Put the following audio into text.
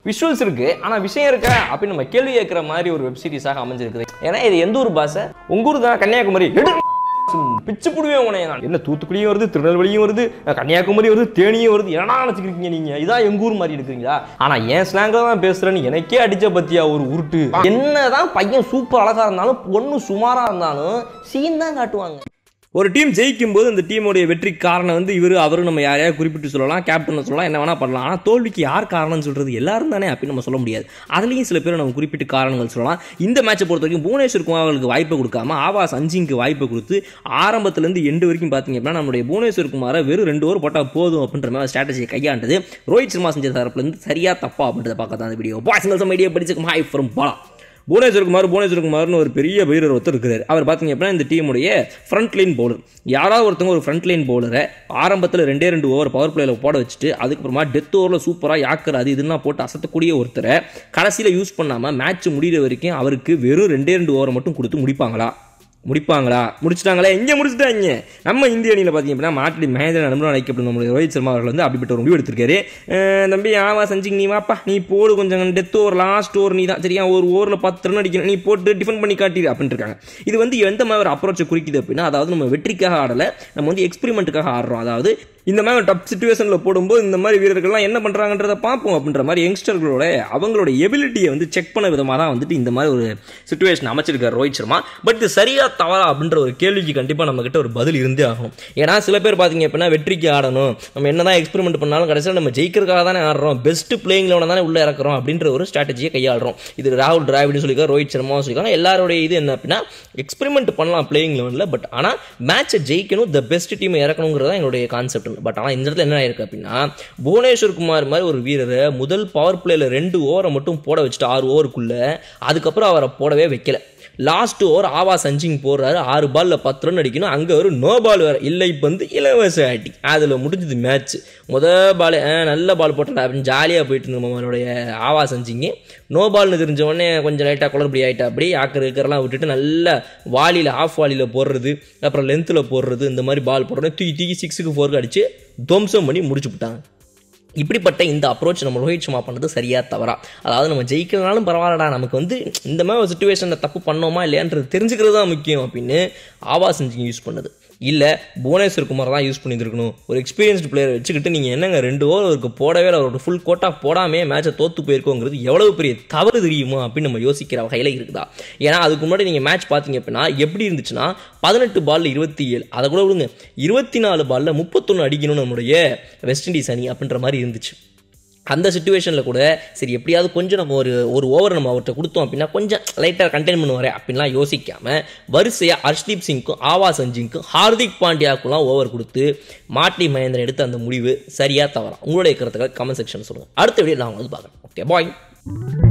visuals இருக்கு ஆனா விஷயம் இருக்கா அப்படின்னு நம்ம கேள்வி கேட்கிற மாதிரி ஒரு வெப் சீரிஸாக அமைஞ்சிருக்குது ஏன்னா இது எந்த ஊர் பாஷை உங்க ஊர் தான் கன்னியாகுமரி எடு பிச்சு புடுவேன் உனைய நான் என்ன தூத்துக்குடியும் வருது திருநெல்வேலியும் வருது கன்னியாகுமரி வருது தேனியும் வருது என்னடா நினச்சிக்கிறீங்க நீங்க இதான் எங்க ஊர் மாதிரி எடுக்கிறீங்களா ஆனா என் ஸ்லாங்கில் தான் பேசுறேன்னு எனக்கே அடிச்ச பத்தியா ஒரு உருட்டு என்னதான் பையன் சூப்பர் அழகா இருந்தாலும் பொண்ணு சுமாரா இருந்தாலும் சீன் தான் காட்டுவாங்க ஒரு டீம் ஜெயிக்கும் போது அந்த டீமுடைய வெற்றி காரணம் வந்து இவர் அவரும் நம்ம யாரையாவது குறிப்பிட்டு சொல்லலாம் கேப்டன் சொல்லலாம் என்ன வேணா பண்ணலாம் ஆனால் தோல்விக்கு யார் காரணம்னு சொல்றது எல்லாரும் தானே அப்படின்னு நம்ம சொல்ல முடியாது அதுலேயும் சில பேர் நம்ம குறிப்பிட்டு காரணங்கள் சொல்லலாம் இந்த மேட்சை பொறுத்த வரைக்கும் புவனேஸ்வர் குமார் அவர்களுக்கு வாய்ப்பை கொடுக்காம ஆவாஸ் அஞ்சிங்க்கு வாய்ப்பை கொடுத்து ஆரம்பத்துலேருந்து எண்டு வரைக்கும் பார்த்தீங்க அப்படின்னா நம்மளுடைய புவனேஸ்வர் குமாரை வெறும் ரெண்டு ஓவர் போட்டால் போதும் அப்படின்ற மாதிரி ஸ்ட்ராட்டஜியை கையாண்டது ரோஹித் சர்மா செஞ்ச தரப்புலேருந்து சரியா தப்பா அப்படின்றத பார்க்க தான் அந்த வீடியோ பாய்ஸ் மீடியா படிச்சுக்கும் ஹாய் ஃப்ரம் பாலா புவனேஸ்வர் குமார் புவனேஸ்வர் குமார்னு ஒரு பெரிய வீரர் ஒருத்தர் இருக்கிறார் அவர் பார்த்தீங்க அப்படின்னா இந்த டீமுடைய ஃப்ரண்ட் லைன் பவுலர் யாராவது ஒருத்தவங்க ஒரு ஃப்ரண்ட் லைன் பவுலரை ஆரம்பத்தில் ரெண்டே ரெண்டு ஓவர் பவர் பிளேயில் போட வச்சுட்டு அதுக்கப்புறமா டெத் ஓவரில் சூப்பராக யாக்கர் அது இதெல்லாம் போட்டு அசத்தக்கூடிய ஒருத்தரை கடைசியில் யூஸ் பண்ணாமல் மேட்ச் முடிகிற வரைக்கும் அவருக்கு வெறும் ரெண்டே ரெண்டு ஓவரை மட்டும் கொடுத்து முடிப்பாங்களா முடிப்பாங்களா முடிச்சிட்டாங்களே எங்கே முடிச்சிட்டாங்க நம்ம இந்திய அணியில் பார்த்தீங்க அப்படின்னா மாட்டி மகேந்திர நண்பரும் அழைக்கப்படும் நம்மளுடைய ரோஹித் சர்மா அவர்கள் வந்து அப்படிப்பட்ட ஒரு முடிவு எடுத்திருக்காரு அஹ் தம்பி ஆவா செஞ்சிங் நீ வாப்பா நீ போடு கொஞ்சம் டெத் ஓவர் லாஸ்ட் ஓவர் நீ தான் சரியா ஒரு ஓவரில் பத்து ரன் அடிக்கணும் நீ போட்டு டிஃபெண்ட் பண்ணி காட்டிடு அப்படின்ட்டு இருக்காங்க இது வந்து எந்த மாதிரி ஒரு அப்ரோச்சை குறிக்குது அப்படின்னா அதாவது நம்ம வெற்றிக்காக ஆடலை நம்ம வந்து எக்ஸ்பெரிமெண்ட்டுக்காக ஆடுறோம் அதாவது இந்த மாதிரி ஒரு டப் சுச்சுவேஷனில் போடும்போது இந்த மாதிரி வீரர்கள்லாம் என்ன பண்ணுறாங்கன்றதை பார்ப்போம் அப்படின்ற மாதிரி யங்ஸ்டர்களோட அவங்களோட எபிலிட்டியை வந்து செக் பண்ண விதமாக தான் வந்துட்டு இந்த மாதிரி ஒரு சுச்சுவேஷன் அமைச்சிருக்காரு ரோஹித் சர்மா பட் இது சரியா தவறா அப்படின்ற ஒரு கேள்விக்கு கண்டிப்பாக நம்மக்கிட்ட ஒரு பதில் இருந்தே ஆகணும் ஏன்னா சில பேர் பார்த்தீங்க அப்படின்னா வெற்றிக்கு ஆடணும் நம்ம என்ன தான் எக்ஸ்பெரிமெண்ட் பண்ணாலும் கடைசியில் நம்ம ஜெயிக்கிறதுக்காக தானே ஆடுறோம் பெஸ்ட் பிளேயிங் லெவனை தானே உள்ளே இறக்குறோம் அப்படின்ற ஒரு ஸ்ட்ராட்டஜியை கையாளுறோம் இது ராகுல் டிராவிட்னு சொல்லியிருக்காரு ரோஹித் சர்மாவும் சொல்லியிருக்காங்க எல்லாருடைய இது என்ன அப்படின்னா எக்ஸ்பெரிமெண்ட் பண்ணலாம் பிளேயிங் லெவனில் பட் ஆனால் மேட்சை ஜெயிக்கணும் த பெஸ்ட் டீமை இறக்கணுங்கிறது தான் என்னுடைய கான்செப்ட் பட் ஆனால் இந்த இடத்துல என்ன ஆயிருக்கு அப்படின்னா புவனேஸ்வர் குமார் மாதிரி ஒரு வீரரை முதல் பவர் பிளேயில் ரெண்டு ஓவரை மட்டும் போட வச்சுட்டு ஆறு ஓவருக்குள்ள அதுக்கப்புறம் அவரை போடவே வைக்கல லாஸ்ட் ஓவர் ஆவா சஞ்சிங் போடுறாரு ஆறு பால்ல பத்து ரன் அடிக்கணும் அங்கே ஒரு நோ பால் வேறு இல்லை பந்து இலவச ஆட்டி அதில் முடிஞ்சது மேட்ச் முத பால் நல்ல பால் போட்டா அப்படின்னு ஜாலியாக போயிட்டு இருந்தோம் நம்மளுடைய ஆவா சஞ்சிங்க நோ பால்னு தெரிஞ்ச உடனே கொஞ்சம் லைட்டாக குளறுபடி ஆகிட்டா அப்படி ஆக்கர் இருக்கிறலாம் விட்டுட்டு நல்ல வாலியில் ஆஃப் வாலியில் போடுறது அப்புறம் லென்த்தில் போடுறது இந்த மாதிரி பால் போடுறது தூக்கி தூக்கி சிக்ஸுக்கு ஃபோருக்கு அடித்து துவம்சம் பண்ணி முடிச்சு விட்டாங்க இப்படிப்பட்ட இந்த அப்ரோச் நம்ம ரோஹித் சர்மா பண்ணது சரியா தவறா அதாவது நம்ம ஜெயிக்கிறதுனாலும் பரவாயில்லடா நமக்கு வந்து இந்த மாதிரி ஒரு சுச்சுவேஷனில் தப்பு பண்ணோமா இல்லையான்றது தெரிஞ்சுக்கிறது தான் முக்கியம் அப்படின்னு ஆவா செஞ்சு யூஸ் பண்ணுது இல்லை புவனேஸ்வர் குமார் தான் யூஸ் பண்ணியிருக்கணும் ஒரு எக்ஸ்பீரியன்ஸ்டு பிளேயர் வச்சுக்கிட்டு நீங்கள் என்னங்க ரெண்டு ஓவருக்கு போடவே இல்லை ஒரு ஃபுல் கோட்டா போடாமே மேட்சை தோத்து போயிருக்கோங்கிறது எவ்வளவு பெரிய தவறு தெரியுமா அப்படின்னு நம்ம யோசிக்கிற வகையில் இருக்குதா ஏன்னா அதுக்கு முன்னாடி நீங்கள் மேட்ச் பார்த்தீங்க அப்படின்னா எப்படி இருந்துச்சுன்னா பதினெட்டு பால்ல இருபத்தி ஏழு அதை கூட விடுங்க இருபத்தி நாலு பால்ல முப்பத்தொன்று அடிக்கணும் நம்மளுடைய வெஸ்ட் இண்டீஸ் அணி அப்படின்ற மாதிரி இருந்துச்சு அந்த சுச்சுவேஷனில் கூட சரி எப்படியாவது கொஞ்சம் நம்ம ஒரு ஒரு ஓவர் நம்ம அவர்கிட்ட கொடுத்தோம் அப்படின்னா கொஞ்சம் லைட்டாக கண்டெயின் பண்ணுவார் அப்படின்லாம் யோசிக்காமல் வரிசையாக ஹர்ஷ்தீப் சிங்க்கும் ஆவா சஞ்சிங்க்கும் ஹார்திக் பாண்டியாவுக்குலாம் ஓவர் கொடுத்து மாட்டி மகேந்திரன் எடுத்த அந்த முடிவு சரியாக தவறா உங்களுடைய கருத்துக்கள் கமெண்ட் செக்ஷன் சொல்லுங்கள் அடுத்த வீடியோ நான் வந்து பார்க்குறேன் ஓகே பாய்